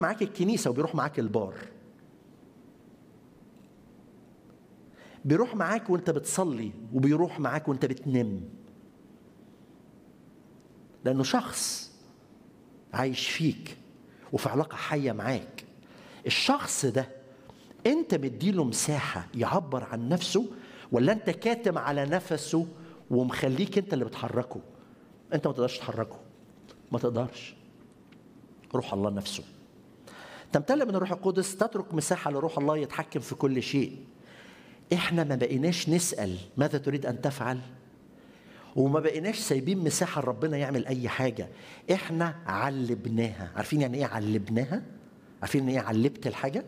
معاك الكنيسه وبيروح معاك البار بيروح معاك وانت بتصلي وبيروح معاك وانت بتنام لانه شخص عايش فيك وفي علاقه حيه معاك الشخص ده انت مديله مساحه يعبر عن نفسه ولا انت كاتم على نفسه ومخليك انت اللي بتحركه انت ما تقدرش تحركه ما تقدرش روح الله نفسه تمتلئ من الروح القدس تترك مساحه لروح الله يتحكم في كل شيء احنا ما بقيناش نسال ماذا تريد ان تفعل وما بقيناش سايبين مساحه لربنا يعمل اي حاجه احنا علبناها عارفين يعني ايه علبناها عارفين يعني ايه علبت الحاجه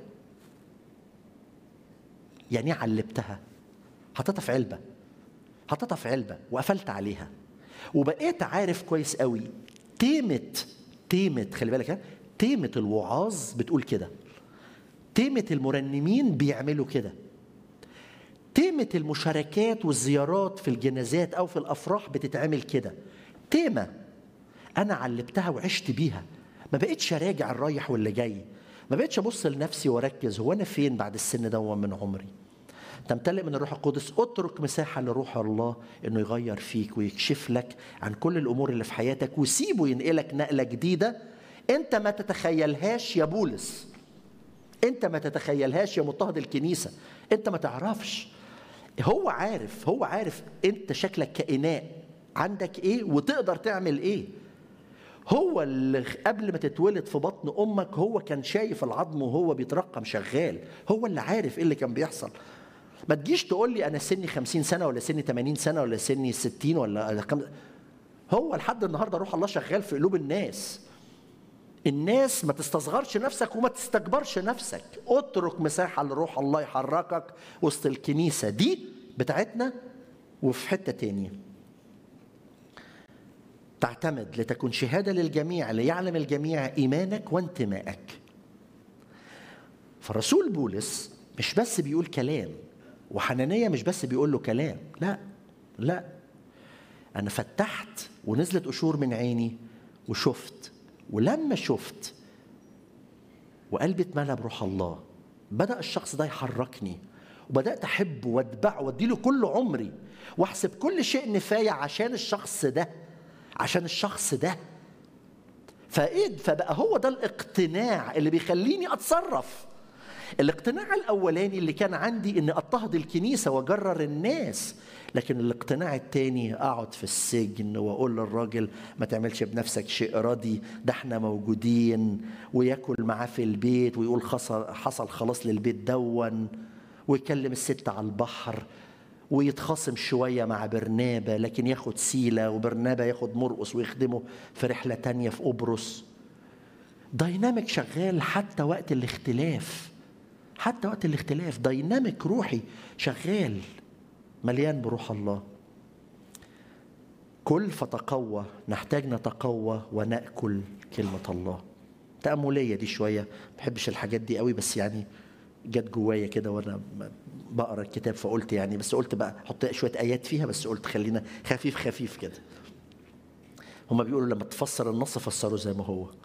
يعني ايه علبتها حطيتها في علبه حطيتها في علبه وقفلت عليها وبقيت عارف كويس قوي تيمه تيمه خلي بالك ها تيمه الوعاظ بتقول كده تيمه المرنمين بيعملوا كده تيمة المشاركات والزيارات في الجنازات أو في الأفراح بتتعمل كده تيمة أنا علبتها وعشت بيها ما بقتش أراجع الرايح واللي جاي ما بقتش أبص لنفسي وأركز هو أنا فين بعد السن ده من عمري تمتلئ من الروح القدس اترك مساحة لروح الله انه يغير فيك ويكشف لك عن كل الامور اللي في حياتك وسيبه ينقلك نقلة جديدة انت ما تتخيلهاش يا بولس انت ما تتخيلهاش يا مضطهد الكنيسة انت ما تعرفش هو عارف هو عارف انت شكلك كإناء عندك ايه وتقدر تعمل ايه هو اللي قبل ما تتولد في بطن امك هو كان شايف العظم وهو بيترقم شغال هو اللي عارف ايه اللي كان بيحصل ما تجيش تقول لي انا سني 50 سنه ولا سني 80 سنه ولا سني 60 ولا خم... هو لحد النهارده روح الله شغال في قلوب الناس الناس ما تستصغرش نفسك وما تستكبرش نفسك اترك مساحه لروح الله يحركك وسط الكنيسه دي بتاعتنا وفي حته تانية تعتمد لتكون شهاده للجميع ليعلم الجميع ايمانك وانتمائك فالرسول بولس مش بس بيقول كلام وحنانية مش بس بيقول له كلام لا لا أنا فتحت ونزلت قشور من عيني وشفت ولما شفت وقلبي اتملى بروح الله بدأ الشخص ده يحركني وبدأت أحبه وأتبعه وأديله كل عمري وأحسب كل شيء نفاية عشان الشخص ده عشان الشخص ده فإيه فبقى هو ده الاقتناع اللي بيخليني أتصرف الاقتناع الاولاني اللي كان عندي اني اضطهد الكنيسه واجرر الناس لكن الاقتناع الثاني اقعد في السجن واقول للراجل ما تعملش بنفسك شيء ردي ده احنا موجودين وياكل معاه في البيت ويقول حصل حصل خلاص للبيت دون ويكلم الست على البحر ويتخاصم شوية مع برنابة لكن ياخد سيلة وبرنابة ياخد مرقص ويخدمه في رحلة تانية في قبرص دايناميك شغال حتى وقت الاختلاف حتى وقت الاختلاف دايناميك روحي شغال مليان بروح الله كل فتقوى نحتاج نتقوى ونأكل كلمة الله تأملية دي شوية ما بحبش الحاجات دي قوي بس يعني جت جوايا كده وانا بقرا الكتاب فقلت يعني بس قلت بقى حط شويه ايات فيها بس قلت خلينا خفيف خفيف كده هما بيقولوا لما تفسر النص فسره زي ما هو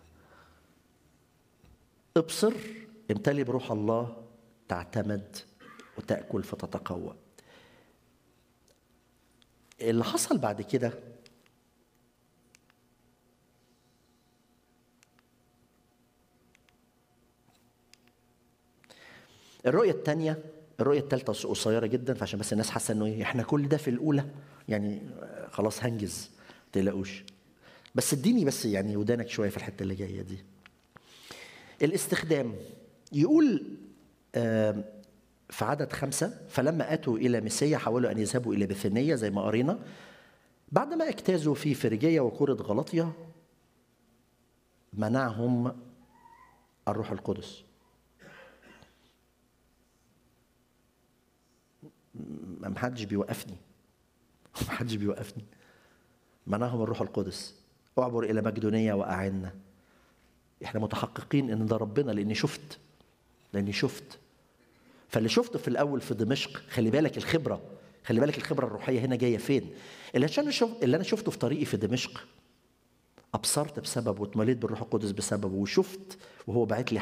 ابصر امتلي بروح الله تعتمد وتأكل فتتقوى اللي حصل بعد كده الرؤية الثانية الرؤية الثالثة قصيرة جدا فعشان بس الناس حاسة انه احنا كل ده في الأولى يعني خلاص هنجز ما تقلقوش بس اديني بس يعني ودانك شوية في الحتة اللي جاية دي الاستخدام يقول في عدد خمسة فلما أتوا إلى مسيا حاولوا أن يذهبوا إلى بثنية زي ما قرينا بعدما اجتازوا في فريجية وكورة غلطية منعهم الروح القدس ما حدش بيوقفني ما حدش بيوقفني منعهم الروح القدس اعبر إلى مقدونية وأعنا احنا متحققين ان ده ربنا لاني شفت لاني شفت فاللي شفته في الاول في دمشق خلي بالك الخبره خلي بالك الخبره الروحيه هنا جايه فين اللي عشان شوف اللي انا شفته في طريقي في دمشق ابصرت بسببه واتمليت بالروح القدس بسببه وشفت وهو بعت لي